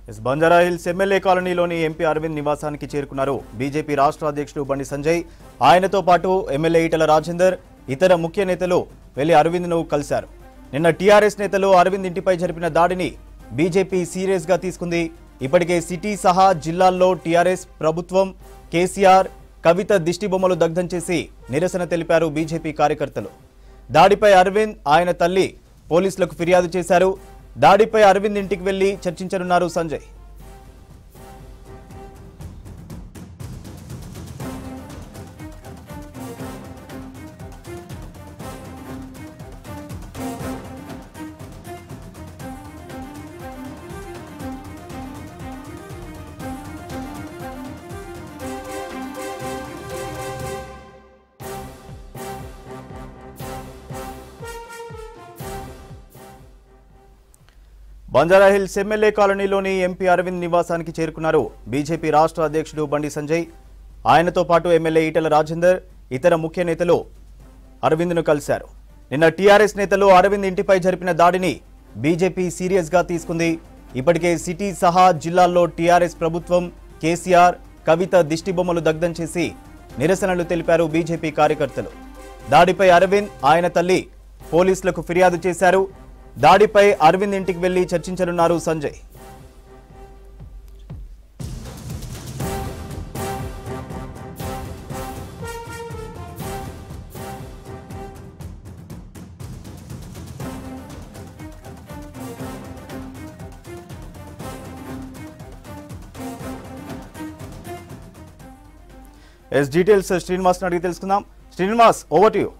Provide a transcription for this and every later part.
Yes Banjara Hills MLA కాలనీలోని MP Arvind నివాసానికి చేరుకున్నారు బీజేపీ రాష్ట్ర అధ్యక్షుడు బండి సంజయ్ ఆయనతో పాటు ఎమ్మెల్యే ఈటల రాజేందర్ ఇతర ముఖ్య నేతలు వెళ్లి అరవింద్ను కలిశారు నిన్న టీఆర్ఎస్ నేతలు అరవింద్ ఇంటిపై జరిపిన దాడిని బీజేపీ సీరియస్ గా తీసుకుంది ఇప్పటికే సిటీ సహా జిల్లాల్లో టీఆర్ఎస్ ప్రభుత్వం కేసీఆర్ కవిత దిష్టిబొమ్మలు దగ్ధం చేసి నిరసన తెలిపారు బీజేపీ కార్యకర్తలు దాడిపై అరవింద్ ఆయన తల్లి పోలీసులకు ఫిర్యాదు చేశారు దాడిపై అరవింద్ ఇంటికి వెళ్లి చర్చించనున్నారు సంజయ్ బంజారాహిల్స్ ఎమ్మెల్యే కాలనీలోని ఎంపీ అరవింద్ నివాసానికి చేరుకున్నారు బీజేపీ రాష్ట్ర అధ్యక్షుడు బండి సంజయ్ ఆయనతో పాటు ఎమ్మెల్యే ఈటల రాజేందర్ ఇతర ముఖ్య నేతలు అరవింద్ను కలిశారు నిన్న టీఆర్ఎస్ నేతలు అరవింద్ ఇంటిపై జరిపిన దాడిని బీజేపీ సీరియస్ గా తీసుకుంది ఇప్పటికే సిటీ సహా జిల్లాల్లో టీఆర్ఎస్ ప్రభుత్వం కేసీఆర్ కవిత దిష్టిబొమ్మలు దగ్ధం చేసి నిరసనలు తెలిపారు బీజేపీ కార్యకర్తలు దాడిపై అరవింద్ ఆయన తల్లి పోలీసులకు ఫిర్యాదు చేశారు దాడిపై అరవింద్ ఇంటికి వెళ్లి చర్చించనున్నారు సంజయ్ ఎస్ డీటెయిల్స్ శ్రీనివాస్ అడిగి తెలుసుకుందాం శ్రీనివాస్ ఓవర్ టు యూ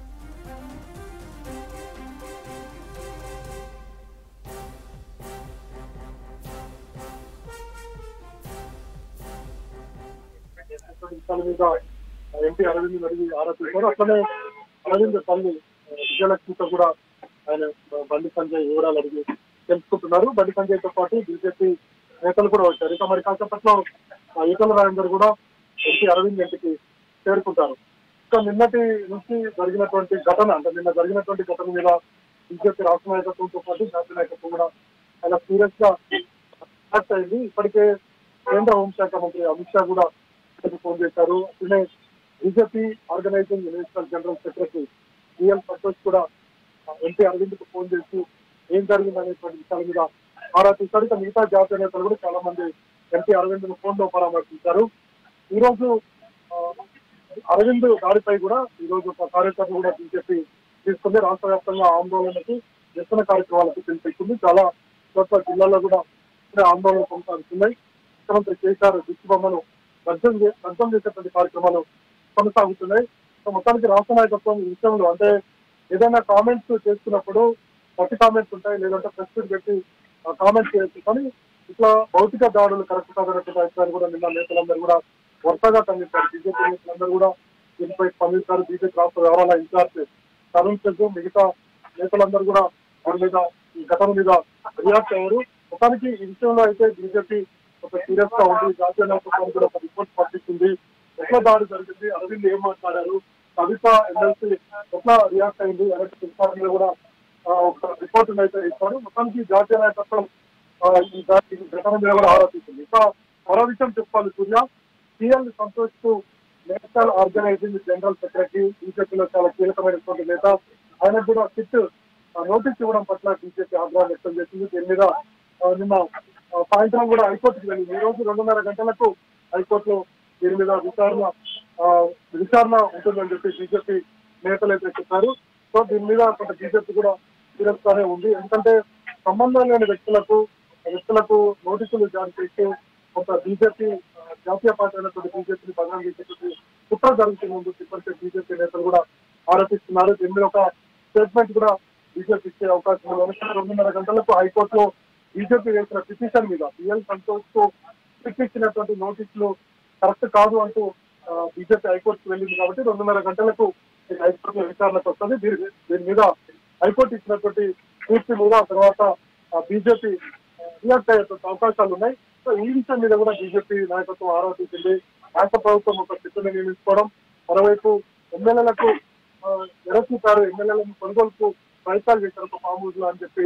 విషయాల మీద ఎంపీ అరవింద్ అడిగి ఆరా తీశారు అట్లనే అరవింద్ తల్లి విజయలక్ష్మితో కూడా ఆయన బండి సంజయ్ వివరాలు అడిగి తెలుసుకుంటున్నారు బండి సంజయ్ తో పాటు బీజేపీ నేతలు కూడా వచ్చారు ఇక మరి కాసేపట్లో ఆ ఈటల రాజేందర్ కూడా ఎంపీ అరవింద్ ఇంటికి చేరుకుంటారు ఇక నిన్నటి నుంచి జరిగినటువంటి ఘటన అంటే నిన్న జరిగినటువంటి ఘటన మీద బీజేపీ రాష్ట్ర నాయకత్వంతో పాటు జాతీయ నాయకత్వం కూడా చాలా సీరియస్ గా రియాక్ట్ అయింది ఇప్పటికే కేంద్ర హోంశాఖ మంత్రి అమిత్ షా కూడా ఇక్కడికి ఫోన్ చేశారు అట్లనే BJP organising national general secretary BL Santosh కూడా ఎంపీ అరవింద్ కు ఫోన్ చేసి ఏం జరిగింది అనేటువంటి విషయాల మీద ఆరా తీశారు ఇక మిగతా జాతీయ నేతలు కూడా చాలా మంది ఎంపీ అరవింద్ ను ఫోన్ లో పరామర్శించారు ఈ రోజు ఆ, అరవింద్ దాడిపై కూడా ఈ రోజు ఒక కార్యక్రమం కూడా బీజేపీ తీసుకుంది రాష్ట్ర వ్యాప్తంగా ఆందోళనకు నిరసన కార్యక్రమాలకు పిలిపించింది చాలా చోట్ల జిల్లాల్లో కూడా ఇక్కడే ఆందోళన కొనసాగుతున్నాయి ముఖ్యమంత్రి కేసీఆర్ దిష్టిబొమ్మను రద్దు చే- రద్దు చేసేటువంటి కార్యక్రమాలు కొనసాగుతున్నాయి సో మొత్తానికి రాష్ట్ర నాయకత్వం ఈ విషయంలో అంటే ఏదైనా కామెంట్స్ చేస్తున్నప్పుడు ప్రతి కామెంట్స్ ఉంటాయి లేదంటే ప్రెస్ మీట్ పెట్టి కామెంట్స్ చేయొచ్చు కానీ ఇట్లా భౌతిక దాడులు కరెక్ట్ కాదన్నటువంటి అభిప్రాయాలు కూడా నిన్న నేతలందరూ కూడా వరుసగా ఖండించారు బీజేపీ నేతలందరూ కూడా దీనిపై స్పందించారు బీజేపీ రాష్ట్ర వ్యవహారాల ఇన్ఛార్జ్ తరుణ్ చంద్రు మిగతా నేతలందరూ కూడా వారి మీద ఈ ఘటన మీద రియాక్ట్ అయ్యారు మొత్తానికి ఈ విషయంలో అయితే బీజేపీ ఒక సీరియస్ గా ఉంది జాతీయ నాయకత్వం కూడా ఒక రిపోర్ట్ పంపిస్తుంది ఎట్లా దాడి జరిగింది అరవింద్ ఏం మాట్లాడారు కవిత ఎమ్మెల్సీ ఎట్లా రియాక్ట్ అయింది అలాంటి విషయాల మీద కూడా ఆ, ఒక రిపోర్ట్ అయితే ఇస్తారు మొత్తానికి జాతీయ నాయకత్వం ఆ, ఈ దా- ఈ ఘటన మీద కూడా ఆరోపిస్తుంది ఇంకా మరో విషయం చెప్పాలి సూర్య సిఎల్ సంతోష్ కు నేషనల్ ఆర్గనైజింగ్ జనరల్ సెక్రటరీ బీజేపీలో చాలా కీలకమైనటువంటి నేత ఆయనకు కూడా సిట్ నోటీస్ ఇవ్వడం పట్ల బీజేపీ ఆగ్రహం వ్యక్తం చేసింది దీని మీద ఆ, నిన్న ఆ, సాయంత్రం కూడా హైకోర్టుకి వెళ్ళింది ఈ రోజు రెండున్నర గంటలకు హైకోర్టులో దీని మీద విచారణ ఆ, విచారణ ఉంటుందని చెప్పి బీజేపీ నేతలు అయితే చెప్పారు సో దీని మీద కొంత బీజేపీ కూడా సీరియస్ గానే ఉంది ఎందుకంటే సంబంధం లేని వ్యక్తులకు వ్యక్తులకు నోటీసులు జారీ చేసి కొంత బీజేపీ జాతీయ పార్టీ అయినటువంటి బీజేపీని బదనం చేసేటువంటి కుట్ర జరుగుతుంది ఇప్పటికే బీజేపీ నేతలు కూడా ఆరోపిస్తున్నారు దీని మీద ఒక స్టేట్మెంట్ కూడా బీజేపీ ఇచ్చే అవకాశం ఉంది ఎందుకంటే రెండున్నర గంటలకు హైకోర్టులో బీజేపీ వేసిన పిటిషన్ మీద బిఎల్ సంతోష్ కు ఇచ్చినటువంటి నోటీసులు కరెక్ట్ కాదు అంటూ బీజేపీ హైకోర్టుకు వెళ్ళింది కాబట్టి రెండున్నర గంటలకు ఈ హైకోర్టులో విచారణకు వస్తుంది దీని దీని మీద హైకోర్టు ఇచ్చినటువంటి తీర్పు మీద ఆ తర్వాత బీజేపీ రియాక్ట్ అయ్యేటువంటి అవకాశాలు ఉన్నాయి సో ఈ విషయం మీద కూడా బీజేపీ నాయకత్వం ఆరోపించింది రాష్ట్ర ప్రభుత్వం ఒక శిక్షణ నియమించుకోవడం మరోవైపు ఎమ్మెల్యేలకు ఎరచూపారు ఎమ్మెల్యేలను కొనుగోలుకు ప్రయత్నాలు చేశారు ఒక ఫామ్ హౌస్ లో అని చెప్పి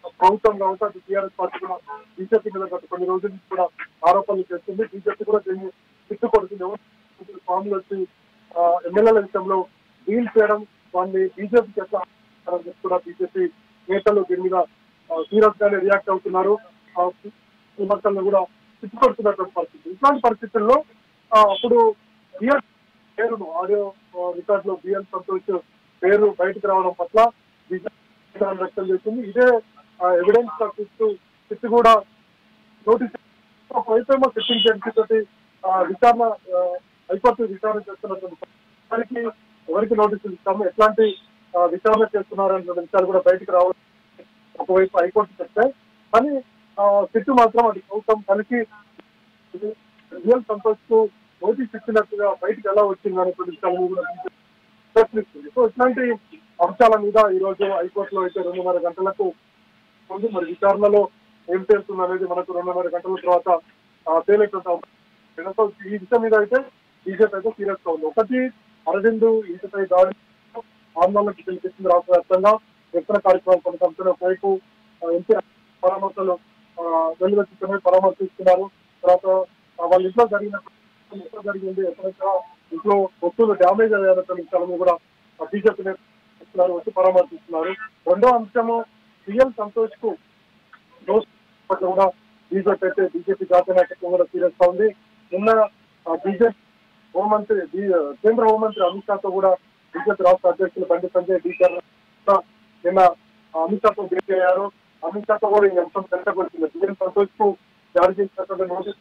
ప్రభుత్వం కావచ్చు అటు టీఆర్ఎస్ పార్టీ కూడా బీజేపీ మీద గత కొన్ని రోజుల నుంచి కూడా ఆరోపణలు చేస్తుంది బీజేపీ కూడా దీన్ని తిట్టుకొడుతుంది ఎవరు ఫామ్లు వచ్చి ఆ, ఎమ్మెల్యేల విషయంలో డీల్ చేయడం వాళ్ళని బీజేపీకి ఎట్లా అని చెప్పి కూడా బీజేపీ నేతలు దీని మీద సీరియస్ గానే రియాక్ట్ అవుతున్నారు ఆ, విమర్శలను కూడా తిప్పుకొడుతున్నటువంటి పరిస్థితి ఇట్లాంటి పరిస్థితుల్లో ఆ, అప్పుడు బిఎల్ పేరును ఆడియో రికార్డ్ లో బిఎల్ సంతోష్ పేరు బయటకు రావడం పట్ల బీజేపీ వ్యక్తం చేసింది ఇదే ఎవిడెన్స్ గా చూస్తూ సిట్ కూడా నోటీస్ ఒకవైపేమో సిట్టింగ్ జడ్జి తోటి ఆ, విచారణ ఆ, హైకోర్టు విచారణ చేస్తున్నటువంటి ఎవరికి ఎవరికి నోటీసులు ఇస్తాము ఎట్లాంటి ఆ, విచారణ చేస్తున్నారనే విషయాలు కూడా బయటకు రావాలి ఒకవైపు హైకోర్టు చెప్తే కానీ ఆ, సిట్టు మాత్రం అది ప్రభుత్వం కలిసి రియల్ సంతోష్ కు నోటీస్ ఇచ్చినట్టుగా బయటకు ఎలా వచ్చింది అనేటువంటి విషయాలను కూడా ప్రశ్నిస్తుంది సో ఇట్లాంటి అంశాల మీద ఈ రోజు హైకోర్టులో అయితే రెండున్నర గంటలకు ముందు మరి విచారణలో ఏం తేలుతుంది అనేది మనకు రెండున్నర గంటల తర్వాత ఆ, తేలేటువంటి అవకాశం. సో ఈ విషయం మీద అయితే బీజేపీ అయితే సీరియస్ గా ఉంది ఒకటి అరవింద్ ఇంటిపై దాడి ఆందోళనకు పిలిపించింది రాష్ట్ర వ్యాప్తంగా నిరసన కార్యక్రమం కొనసాగుతున్న ఒకవైపు ఆ, ఎంపీ పరామర్శలు వెలువెత్తుకుని పరామర్శిస్తున్నారు తర్వాత ఆ, వాళ్ళ ఇంట్లో జరిగిన ఎక్కడ జరిగింది ఎక్కడెక్కడ ఇంట్లో వస్తువులు డ్యామేజ్ అయ్యారన్న విషయాలను కూడా బీజేపీ నేతలు వచ్చి పరామర్శిస్తున్నారు రెండో అంశము సీఎం సంతోష్ కు డోస్ పట్ల కూడా బీజేపీ అయితే బీజేపీ జాతీయ నాయకత్వం కూడా సీరియస్ గా ఉంది నిన్న బీజేపీ హోంమంత్రి బీ- కేంద్ర హోంమంత్రి అమిత్ షాతో కూడా బీజేపీ రాష్ట్ర అధ్యక్షులు బండి సంజయ్ డీ చరణ్ నిన్న ఆ, అమిత్ షాతో భేటీ అయ్యారు అమిత్ షాతో కూడా ఈ అంశం వెంటకు వచ్చింది సీఎం సంతోష్ కు జారీ చేసినటువంటి నోటీస్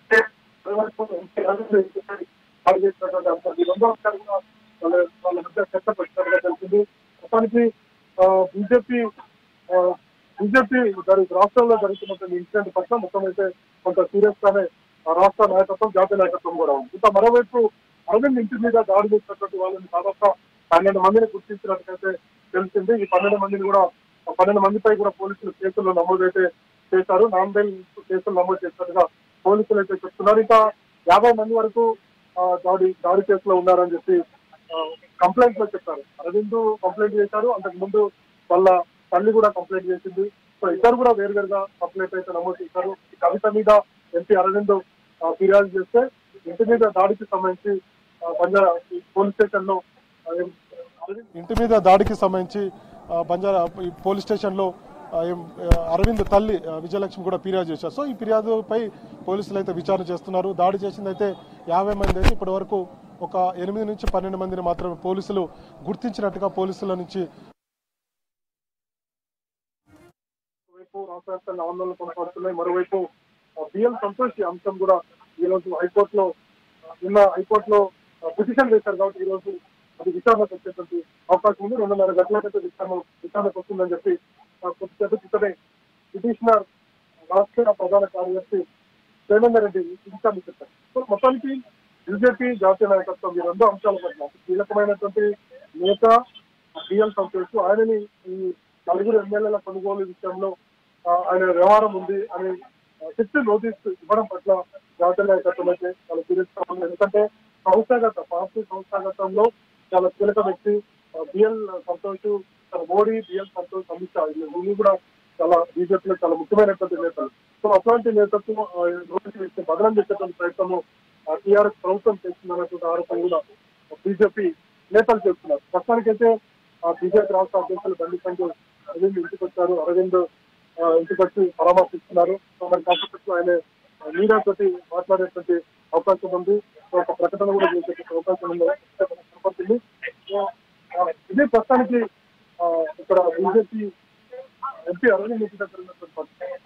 జారీ చేసినటువంటి అంశం ఈ రెండో అంశాలు కూడా వాళ్ళ వాళ్ళ మధ్య చర్చ పెట్టినట్టుగా తెలిసింది మొత్తానికి బీజేపీ బీజేపీ రాష్ట్రంలో జరుగుతున్నటువంటి ఇన్సిడెంట్ పట్ల మొత్తం అయితే కొంత సీరియస్ గానే ఆ రాష్ట్ర నాయకత్వం జాతీయ నాయకత్వం కూడా ఉంది ఇంకా మరోవైపు అరవింద్ ఇంటి మీద దాడి చేసినటువంటి వాళ్ళని దాదాపు పన్నెండు మందిని గుర్తించినట్టుగైతే తెలిసింది ఈ పన్నెండు మందిని కూడా ఆ పన్నెండు మందిపై కూడా పోలీసులు కేసులు నమోదైతే చేశారు నాన్ బెయిల్ కేసులు నమోదు చేసినట్టుగా పోలీసులు అయితే చెప్తున్నారు ఇంకా యాభై మంది వరకు ఆ, దాడి దాడి కేసులో ఉన్నారని చెప్పి కంప్లైంట్ లో చెప్పారు అరవింద్ కంప్లైంట్ చేశారు అంతకు ముందు వాళ్ళ తల్లి కూడా కంప్లైంట్ చేసింది సో ఇద్దరు కూడా వేరువేరుగా కంప్లైంట్ అయితే నమోదు చేశారు ఈ కవిత మీద ఎంపీ అరవింద్ ఆ, ఫిర్యాదు చేస్తే ఇంటి మీద దాడికి సంబంధించి ఆ, బంజారా ఈ పోలీస్ స్టేషన్ లో ఆ, ఎం- అరవింద్ ఇంటి మీద దాడికి సంబంధించి ఆ, బంజారా ఈ పోలీస్ స్టేషన్లో ఆ, ఏం, ఆ, అరవింద్ తల్లి ఆ, విజయలక్ష్మి కూడా ఫిర్యాదు చేశారు సో ఈ ఫిర్యాదుపై పోలీసులు అయితే విచారణ చేస్తున్నారు దాడి చేసింది అయితే యాభై మంది అయితే ఇప్పటి వరకు ఒక ఎనిమిది నుంచి పన్నెండు మందిని మాత్రమే పోలీసులు గుర్తించినట్టుగా పోలీసుల నుంచి వైపు రాష్ట్ర వ్యాప్తంగా ఆందోళన కొనసాగుతున్నాయి మరోవైపు బిఎల్ సంతోష్ ఈ అంశం కూడా ఈ రోజు హైకోర్టులో ఆ, నిన్న హైకోర్టులో పిటిషన్ వేశారు కాబట్టి ఈ రోజు అది విచారణకు వచ్చేటువంటి అవకాశం ఉంది రెండున్నర గంటలకైతే విచారణ విచారణకు వస్తుందని చెప్పి ఆ, కొద్దిసేపు క్రితమే పిటిషనర్ రాష్ట్ర ప్రధాన కార్యదర్శి ప్రేమేందర్ రెడ్డి విచారణ చెప్పారు సో మొత్తానికి బీజేపీ జాతీయ నాయకత్వం ఈ రెండు అంశాల పట్ల కీలకమైనటువంటి నేత బిఎల్ సంతోష్ ఆయనని ఈ నలుగురు ఎమ్మెల్యేల కొనుగోలు విషయంలో ఆ, ఆయన వ్యవహారం ఉంది అని శక్తి నోటీస్ ఇవ్వడం పట్ల జాతీయ నాయకత్వం అయితే చాలా సీరియస్ గా ఉంది ఎందుకంటే సంస్థాగత పార్టీ సంస్థాగతంలో చాలా కీలక వ్యక్తి బిఎల్ సంతోష్ చాలా మోడీ బిఎల్ సంతోష్ అమిత్ షా వీళ్ళు కూడా చాలా బీజేపీలో చాలా ముఖ్యమైనటువంటి నేతలు సో అట్లాంటి నేతత్వం నోటీస్ ఇస్తే బదనం చేసేటువంటి ప్రయత్నము టీఆర్ఎస్ ప్రభుత్వం చేస్తుందన్నటువంటి ఆరోపణ కూడా బీజేపీ నేతలు చేస్తున్నారు ప్రస్తుతానికైతే ఆ బీజేపీ రాష్ట్ర అధ్యక్షులు బండి సంజయ్ అరవింద్ ఇంటికి వచ్చారు అరవింద్ ఆ, ఇంటికి వచ్చి పరామర్శిస్తున్నారు సో మరి కాకపోతే ఆయన మీడియా తోటి మాట్లాడేటువంటి అవకాశం ఉంది సో ఒక ప్రకటన కూడా చేసేటువంటి అవకాశం ఉంది కనపడుతుంది సో, ఆ, ఇదే ప్రస్తుతానికి ఆ, ఇక్కడ బీజేపీ ఎంపీ అరవింద్ ఇంటి దగ్గర ఉన్నటువంటి పరిస్థితి